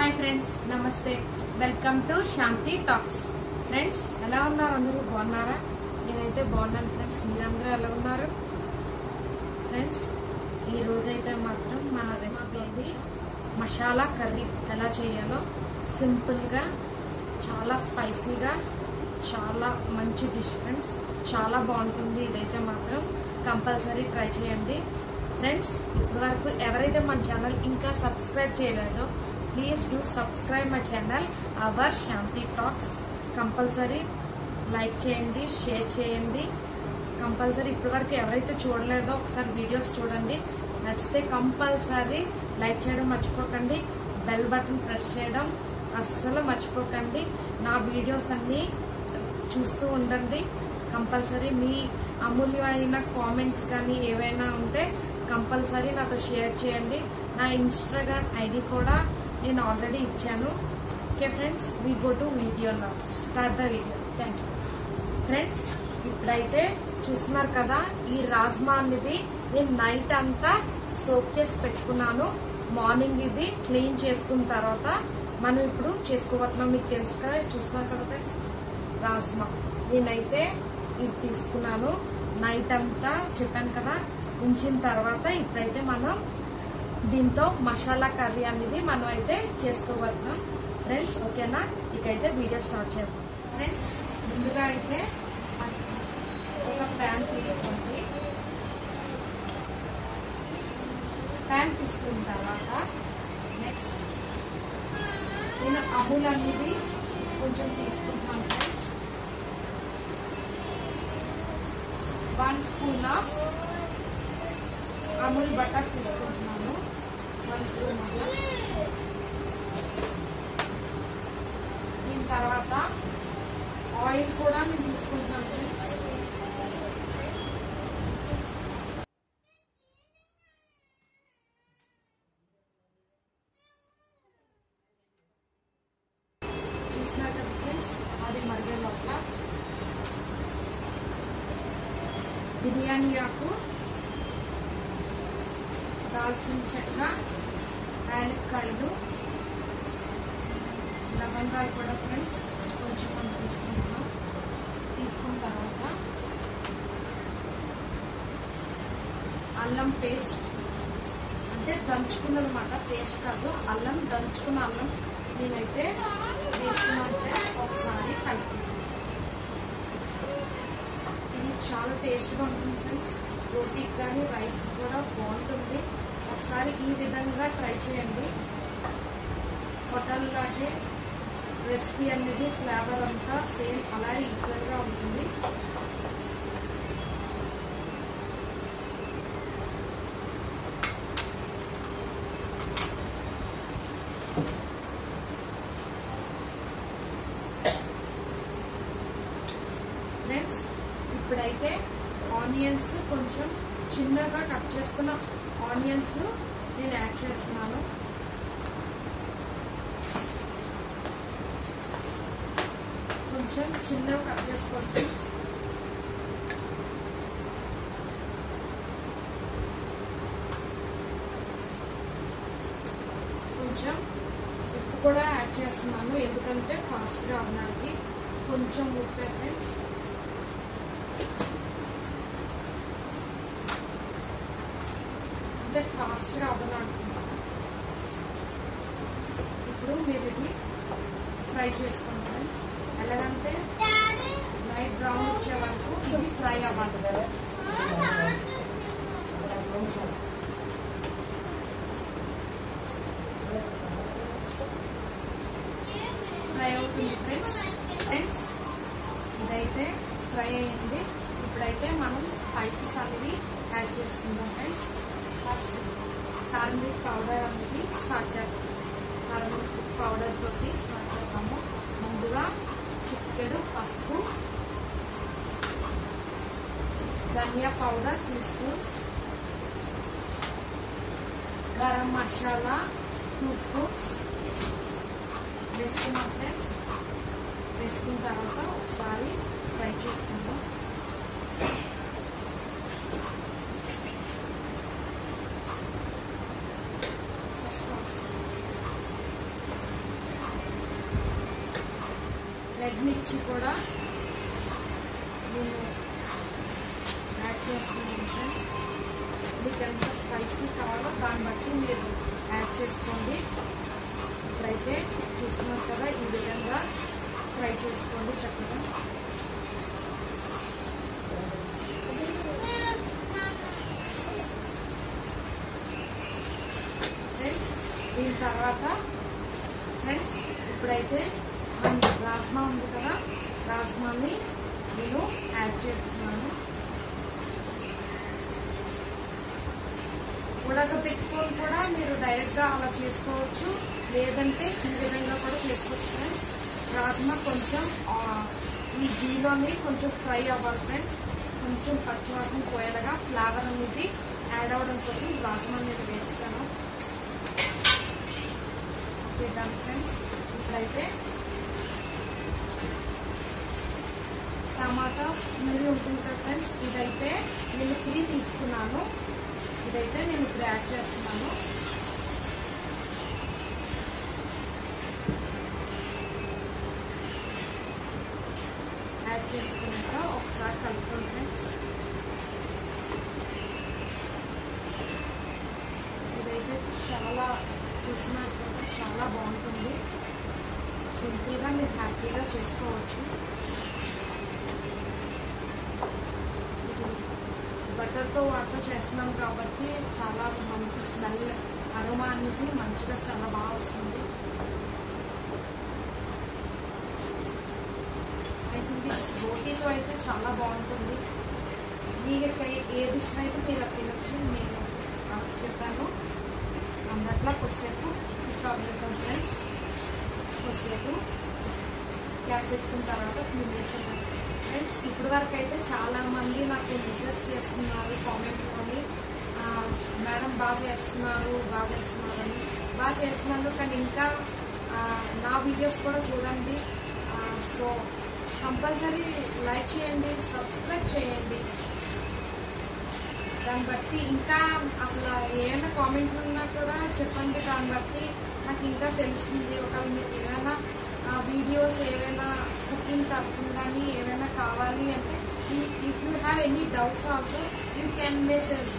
hi friends నమస్తే welcome to Shanti talks friends ఎలా ఉన్నారు అందరూ బాగున్నారా నేనైతే బాగున్నాను ఫ్రెండ్స్ మీరందరూ ఎలా ఉన్నారు ఫ్రెండ్స్ ఈ రోజైతే మాత్రం మన రెసిపీ ఇది మసాలా కర్రీ ఎలా చేయాలో సింపుల్గా చాలా స్పైసీగా చాలా మంచి డిష్ ఫ్రెండ్స్ చాలా బాగుంటుంది ఇదైతే మాత్రం కంపల్సరీ ట్రై చేయండి ఫ్రెండ్స్ ఇప్పటి వరకు ఎవరైతే మన ఛానల్ ఇంకా సబ్స్క్రైబ్ చేయలేదో please do subscribe my channel our Shanti talks compulsory like చేయండి షేర్ చేయండి కంపల్సరీ ఇప్పటి వరకు ఎవరైతే చూడలేదో ఒకసారి వీడియోస్ చూడండి నచ్చితే కంపల్సరీ లైక్ చేయడం మర్చిపోకండి బెల్ బటన్ ప్రెస్ చేయడం అస్సలు మర్చిపోకండి నా వీడియోస్ అన్నీ చూస్తూ ఉండండి కంపల్సరీ మీ అమూల్యమైన కామెంట్స్ కానీ ఏవైనా ఉంటే కంపల్సరీ నాతో షేర్ చేయండి నా ఇన్స్టాగ్రామ్ ఐడి కూడా నేను ఆల్రెడీ ఇచ్చాను okay friends we go to video నా start the video thank you friends ఇప్పుడైతే చూస్తున్నారు కదా ఈ రాజ్మా అనేది నేను నైట్ అంతా సోప్ చేసి పెట్టుకున్నాను మార్నింగ్ ఇది క్లీన్ చేసుకున్న తర్వాత మనం ఇప్పుడు చేసుకోబోతున్నాం మీకు తెలుసు కదా చూస్తున్నారు కదా ఫ్రెండ్స్ రాజ్మా నేనైతే ఇది తీసుకున్నాను నైట్ అంతా చెప్పాను కదా ఉంచిన తర్వాత ఇప్పుడైతే మనం దీంతో మసాలా కర్రీ అనేది మనం అయితే చేసుకోబోతున్నాం ఫ్రెండ్స్ ఓకేనా ఇకైతే వీడియో స్టార్ట్ చేద్దాం ఫ్రెండ్స్ ముందుగా అయితే ఒక ప్యాన్ తీసుకోండి ప్యాన్ తీసుకున్న తర్వాత నెక్స్ట్ నేను అమూల్ అనేది కొంచెం తీసుకుంటున్నాను friends one spoon of Amul butter తీసుకుంటున్నాను వన్ స్పూన్ అట్లా దీని తర్వాత ఆయిల్ కూడా నేను తీసుకుంటున్నాను ఫ్రెండ్స్ చూసినా కదా ఫ్రెండ్స్ అది మరిగే లోపల బిర్యానీ ఆకు దాల్చిన చెక్క యాలక్కాయలు లవంగాలు కూడా ఫ్రెండ్స్ కొంచెం మనం తీసుకుంటున్నాం తీసుకున్న తర్వాత అల్లం పేస్ట్ అంటే దంచుకున్నదన్నమాట పేస్ట్ కాదు అల్లం దంచుకున్న అల్లం నేనైతే వేసుకున్నాను ఫ్రెండ్స్ ఒకసారి కలిపి ఇది చాలా టేస్ట్గా ఉంటుంది ఫ్రెండ్స్ రోటీకి కానీ రైస్ కూడా బాగుంటుంది ఒకసారి ఈ విధంగా ట్రై చేయండి హోటల్లాగే రెసిపీ అనేది ఫ్లేవర్ అంతా సేమ్ అలాగే ఈక్వల్గా ఉంటుంది ఫ్రెండ్స్ ఇప్పుడైతే ఆనియన్స్ కొంచెం చిన్నగా కట్ చేసుకున్న ఆనియన్స్ నేను యాడ్ చేస్తున్నాను కొంచెం చిన్నగా కట్ చేసుకోండి ఫ్రెండ్స్ కొంచెం ఉప్పు కూడా యాడ్ చేస్తున్నాను ఎందుకంటే ఫాస్ట్గా అవడానికి కొంచెం ఉప్పే ఫ్రెండ్స్ అంటే ఫాస్ట్గా అవ్వాలనుకుంటున్నాను ఇప్పుడు మీరు ఇది ఫ్రై చేసుకోండి ఫ్రెండ్స్ ఎలాగంటే లైట్ బ్రౌన్ వచ్చే వరకు ఇది ఫ్రై అవ్వాలి ఫ్రై అవుతుంది ఫ్రెండ్స్ ఫ్రెండ్స్ ఇదైతే ఫ్రై అయింది ఇప్పుడైతే మనం స్పైసెస్ అనేవి యాడ్ చేసుకుందాం ఫ్రెండ్స్ ఫస్ట్ టర్మరిక్ పౌడర్ అనేది స్టార్ట్ చేద్దాం టర్మరిక్ పౌడర్ తోటి స్టార్ట్ చేద్దాము ముందుగా చిటికెడు పసుపు ధనియా powder two spoons garam masala two spoons వేసుకున్నాం ఫ్రెండ్స్ వేసుకున్న తర్వాత ఒకసారి ఫ్రై చేసుకుందాం రెడ్ మిర్చి కూడా నేను యాడ్ చేస్తున్నాను ఫ్రెండ్స్ మీకు ఎంత స్పైసీ కావాలో దాన్ని బట్టి మీరు యాడ్ చేసుకోండి ఇప్పుడైతే చూస్తున్నారు కదా ఈ విధంగా ఫ్రై చేసుకోండి చక్కగా ఫ్రెండ్స్ దీని తర్వాత ఫ్రెండ్స్ ఇప్పుడైతే మన రాజ్మా ఉంది కదా రాజ్మాని నేను యాడ్ చేస్తున్నాను ఉడకబెట్టుకొని కూడా మీరు డైరెక్ట్గా అలా చేసుకోవచ్చు లేదంటే ఈ విధంగా కూడా చేసుకోవచ్చు ఫ్రెండ్స్ రాజ్మా కొంచెం ఆ, ఈ గీలోని కొంచెం ఫ్రై అవ్వాలి ఫ్రెండ్స్ కొంచెం పచ్చివాసన పోయేలాగా ఫ్లేవర్ అనేది యాడ్ అవ్వడం కోసం రాజ్మా నేను వేస్తాను ఓకే డన్ ఫ్రెండ్స్ ఇప్పుడైతే టమాటా ప్యూరీ ఉంటుంది కదా ఫ్రెండ్స్ ఇదైతే నేను ప్రీ తీసుకున్నాను ఇదైతే నేను ఇప్పుడు యాడ్ చేస్తున్నాను యాడ్ చేసుకున్నాక ఒకసారి కలుపుకోండి ఫ్రెండ్స్ ఇదైతే చాలా చూసినట్లయితే చాలా బాగుంటుంది సింపుల్గా మీరు హ్యాపీగా చేసుకోవచ్చు ఇది బటర్తో వాటితో చేస్తున్నాం కాబట్టి చాలా మంచి స్మెల్ అరోమా అనేది మంచిగా చాలా బాగా వస్తుంది ఐ థింక్ ఇట్స్ రోటీతో అయితే చాలా బాగుంటుంది మీకు ఏది ఇష్టం అయితే మీరు అది తినొచ్చు నేను నాకు చెప్పాను అందట్లా కొద్దిసేపు కావాలి ఫ్రెండ్స్ కొద్దిసేపు క్యాప్ పెట్టుకున్న తర్వాత ఫ్యూ మినిట్స్ ఫ్రెండ్స్ ఇప్పటి వరకు అయితే చాలా మంది నాకు మెసేజ్ చేస్తున్నారు కామెంట్ కొని మేడం బాగా చేస్తున్నారు బాగా చేస్తున్నారు అని బాగా చేస్తున్నారు కానీ ఇంకా ఆ, నా వీడియోస్ కూడా చూడండి సో కంపల్సరీ లైక్ చేయండి సబ్స్క్రైబ్ చేయండి దాన్ని బట్టి ఇంకా అసలు ఏమైనా కామెంట్లు ఉన్నా కూడా చెప్పండి దాన్ని బట్టి నాకు ఇంకా తెలుస్తుంది ఒకవేళ మీకు ఏమైనా వీడియోస్ ఏమైనా కుకింగ్ తరఫున కానీ ఏమైనా కావాలి అంటే if you have any doubts also you can message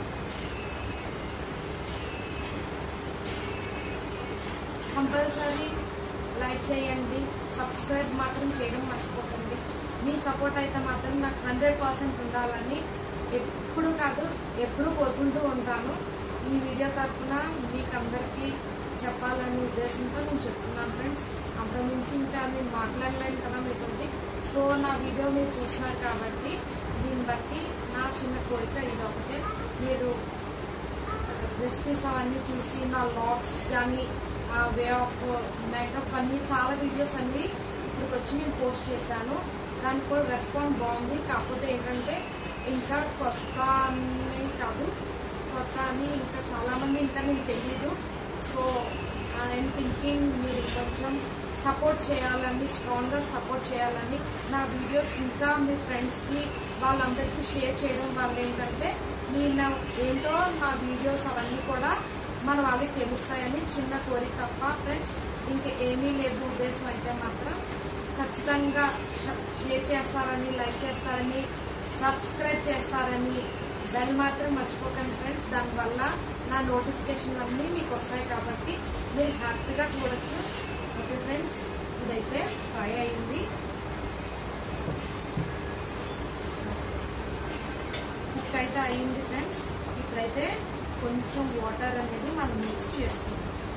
compulsory like చేయండి సబ్స్క్రైబ్ మాత్రం చేయడం మర్చిపోకండి మీ సపోర్ట్ అయితే మాత్రం నాకు హండ్రెడ్ పర్సెంట్ ఉండాలని ఎప్పుడు కాదు ఎప్పుడు కోరుకుంటూ ఉంటాను ఈ వీడియో తరఫున మీకు అందరికీ చెప్పాలనే ఉద్దేశంతో నేను చెప్తున్నాను ఫ్రెండ్స్ అంతకుమించి ఇంకా నేను మాట్లాడలేను కదా మీతోటి సో నా వీడియో మీరు చూస్తున్నారు కాబట్టి దీన్ని బట్టి నా చిన్న కోరిక ఇది ఒకటే మీరు రెసిపీస్ అవన్నీ చూసి నా లాగ్స్ కానీ వే ఆఫ్ మేకప్ అన్ని చాలా వీడియోస్ అన్ని ఇప్పటికి వచ్చి నేను పోస్ట్ చేశాను దానికి కూడా రెస్పాన్స్ బాగుంది కాకపోతే ఏంటంటే ఇంకా కొత్త అని కాదు కొత్త అని ఇంకా చాలా మంది ఇంకా నేను తెలియదు సో ఐఎమ్ థింకింగ్ మీరు కొంచెం సపోర్ట్ చేయాలని స్ట్రాంగ్గా సపోర్ట్ చేయాలని నా వీడియోస్ ఇంకా మీ ఫ్రెండ్స్కి వాళ్ళందరికీ షేర్ చేయడం వల్ల ఏంటంటే నేను ఏంటో నా వీడియోస్ అవన్నీ కూడా మన వాళ్ళకి తెలుస్తాయని చిన్న కోరిక తప్ప ఫ్రెండ్స్ ఇంకా ఏమీ లేదు ఉద్దేశం అయితే మాత్రం ఖచ్చితంగా ష- షేర్ చేస్తారని లైక్ చేస్తారని సబ్స్క్రైబ్ చేస్తారని బెల్ మాత్రం మర్చిపోకండి ఫ్రెండ్స్ దానివల్ల నా నోటిఫికేషన్ అన్నీ మీకు వస్తాయి కాబట్టి మీరు హ్యాపీగా చూడొచ్చు ఓకే ఫ్రెండ్స్ ఇదైతే ఫ్రై అయింది కుక్ అయితే అయింది ఫ్రెండ్స్ ఇప్పుడైతే కొంచెం వాటర్ అనేది మనం మిక్స్ చేసుకుందాం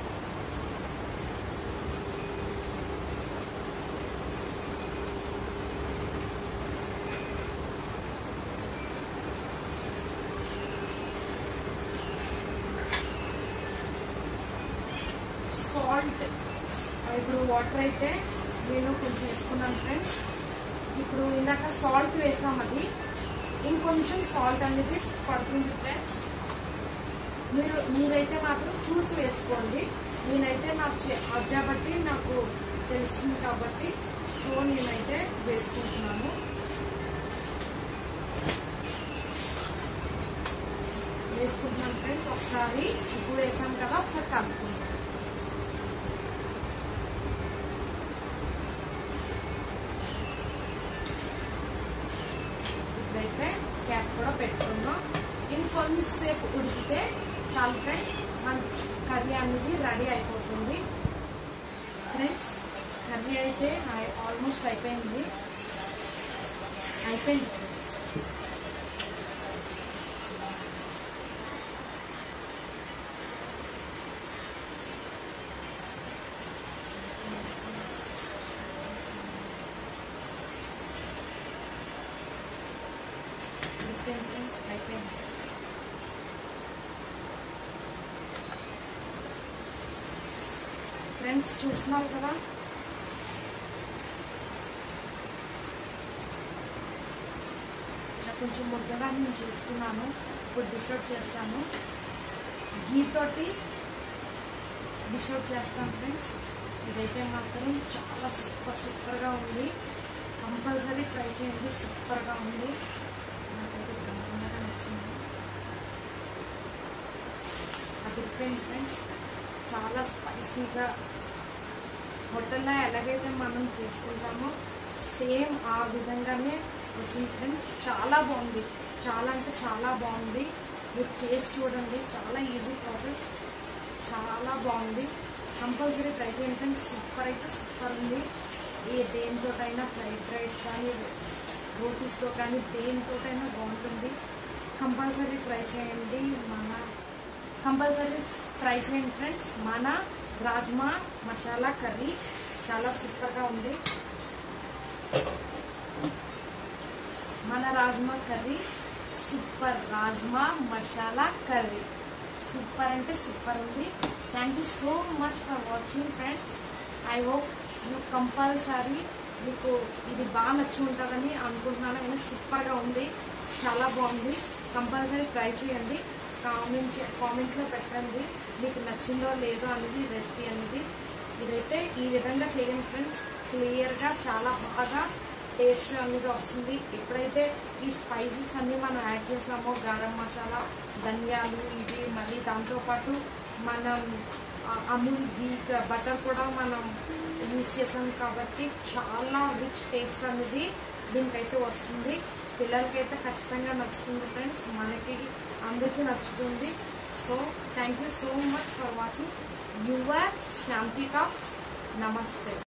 సాల్ట్ ఇప్పుడు వాటర్ అయితే నేను కొంచెం వేసుకున్నాను ఫ్రెండ్స్ ఇప్పుడు ఇందాక సాల్ట్ వేసాం అది ఇంకొంచెం సాల్ట్ అనేది పడుతుంది ఫ్రెండ్స్ మీరు మీరైతే మాత్రం చూసి వేసుకోండి నేనైతే నాకు చే- అది బట్టి నాకు తెలుస్తుంది కాబట్టి సో నేనైతే వేసుకుంటున్నాను వేసుకుంటున్నాను ఫ్రెండ్స్ ఒకసారి ఉప్పు వేసాం కదా ఒకసారి కలుపుకుంటాం కొంచెంసేపు ఉడికితే చాలు ఫ్రెండ్స్ మన కర్రీ అనేది రెడీ అయిపోతుంది ఫ్రెండ్స్ కర్రీ అయితే ఆల్మోస్ట్ అయిపోయింది అయిపోయింది ఫ్రెండ్స్ అయిపోయింది ఫ్రెండ్స్ అయిపోయింది ఫ్రెండ్స్ చూస్తున్నారు కదా ఇలా కొంచెం ముద్దగా నేను చేసుకున్నాను ఇప్పుడు డిష్ అవుట్ చేస్తాను ఘీ తోటి డిష్ అవుట్ చేస్తాను ఫ్రెండ్స్ ఇదైతే మాత్రం చాలా సూపర్ సూపర్గా ఉంది కంపల్సరీ ట్రై చేయండి సూపర్గా ఉంది నాకైతే బ్రహ్మాండంగా నచ్చింది అదిరిపోయింది ఫ్రెండ్స్ చాలా స్పైసీగా హోటల్లో ఎలాగైతే మనం చేసుకుంటామో సేమ్ ఆ విధంగానే వచ్చింది ఫ్రెండ్స్ చాలా బాగుంది చాలా అంటే చాలా బాగుంది మీరు చేసి చూడండి చాలా ఈజీ ప్రాసెస్ చాలా బాగుంది కంపల్సరీ ట్రై చేయండి ఫ్రెండ్స్ సూపర్ అయితే సూపర్ ఉంది ఏ దేనితోటైనా ఫ్రైడ్ రైస్ కానీ రోటీస్తో కానీ దేనితోటైనా బాగుంటుంది కంపల్సరీ ట్రై చేయండి మన కంపల్సరీ ట్రై చేయండి ఫ్రెండ్స్ మన రాజ్మా మసాలా కర్రీ చాలా సూపర్గా ఉంది మన rajma curry super rajma masala curry super అంటే సూపర్ ఉంది thank you so much for watching friends I hope you compulsory మీకు ఇది బాగా నచ్చి ఉంటుందని అనుకుంటున్నాను కానీ సూపర్గా ఉంది చాలా బాగుంది కంపల్సరీ ట్రై చేయండి కామెంట్ కామెంట్లో పెట్టండి మీకు నచ్చిందో లేదో అనేది రెసిపీ అనేది ఇదైతే ఈ విధంగా చేయండి ఫ్రెండ్స్ క్లియర్గా చాలా బాగా టేస్ట్ అనేది వస్తుంది ఎప్పుడైతే ఈ స్పైసెస్ అన్ని మనం యాడ్ చేసామో గరం మసాలా ధనియాలు ఇవి మళ్ళీ దాంతోపాటు మనం ఆ, అమూల్ గీ బటర్ కూడా మనం యూస్ చేసాం కాబట్టి చాలా రిచ్ టేస్ట్ అనేది దీనికైతే వస్తుంది పిల్లలకైతే ఖచ్చితంగా నచ్చుతుంది ఫ్రెండ్స్ మనకి అందరికీ నచ్చుతుంది so thank you so much for watching your Shanti talks నమస్తే